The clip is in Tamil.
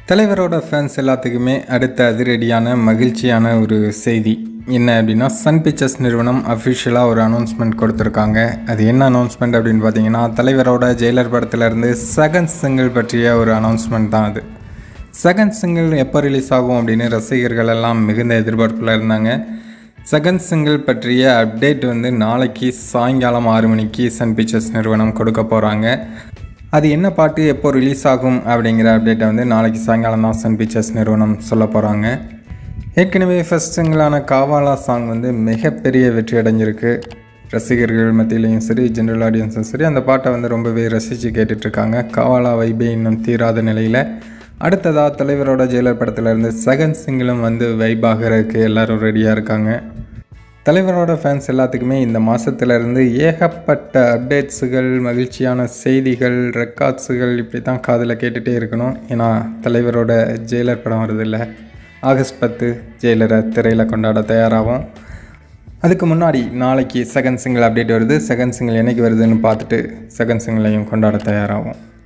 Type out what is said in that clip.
தலைவரோட ஃபேன்ஸ் எல்லாத்துக்குமே அடுத்த அதிரடியான மகிழ்ச்சியான ஒரு செய்தி என்ன அப்படின்னா சன் பிக்சர்ஸ் நிறுவனம் அஃபிஷியலாக ஒரு அனௌன்ஸ்மெண்ட் கொடுத்துருக்காங்க அது என்ன அனௌன்ஸ்மெண்ட் அப்படின்னு பார்த்தீங்கன்னா தலைவரோட ஜெயிலர் படத்துலேருந்து செகண்ட் சிங்கிள் பற்றிய ஒரு அனௌன்ஸ்மெண்ட் தான் அது செகண்ட் சிங்கிள் எப்போ ரிலீஸ் ஆகும் அப்படின்னு ரசிகர்கள் எல்லாம் மிகுந்த எதிர்பார்ப்பில் இருந்தாங்க செகண்ட் சிங்கிள் பற்றிய அப்டேட் வந்து நாளைக்கு சாயங்காலம் ஆறு மணிக்கு சன் பிக்சர்ஸ் நிறுவனம் கொடுக்க போகிறாங்க அது என்ன பாட்டு எப்போ ரிலீஸ் ஆகும் அப்படிங்கிற அப்டேட்டை வந்து நாளைக்கு சாயங்காலம் தான் சன் பிக்சர்ஸ் நிறுவனம் சொல்ல போகிறாங்க ஏற்கனவே ஃபஸ்ட் சிங்கிளான காவாலா சாங் வந்து மிகப்பெரிய வெற்றி அடைஞ்சிருக்கு ரசிகர்கள் மத்தியிலையும் சரி ஜென்ரல் ஆடியன்ஸும் சரி அந்த பாட்டை வந்து ரொம்பவே ரசித்து கேட்டுட்ருக்காங்க காவாலா வைபே இன்னும் தீராத நிலையில் அடுத்ததாக தலைவரோட ஜெயிலர் படத்துலேருந்து செகண்ட் சிங்கிளும் வந்து வைபாகிறதுக்கு எல்லாரும் ரெடியாக இருக்காங்க தலைவரோட ஃபேன்ஸ் எல்லாத்துக்குமே இந்த மாதத்துலேருந்து ஏகப்பட்ட அப்டேட்ஸுகள் மகிழ்ச்சியான செய்திகள் ரெக்கார்ட்ஸுகள் இப்படி தான் காதில் கேட்டுகிட்டே இருக்கணும் ஏன்னா தலைவரோட ஜெயிலர் படம் வருதில்ல ஆகஸ்ட் பத்து ஜெயிலரை திரையில் கொண்டாட தயாராகும் அதுக்கு முன்னாடி நாளைக்கு செகண்ட் சிங்கிள் அப்டேட் வருது செகண்ட் சிங்கிள் என்னைக்கு வருதுன்னு பார்த்துட்டு செகண்ட் சிங்கிளையும் கொண்டாட தயாராகும்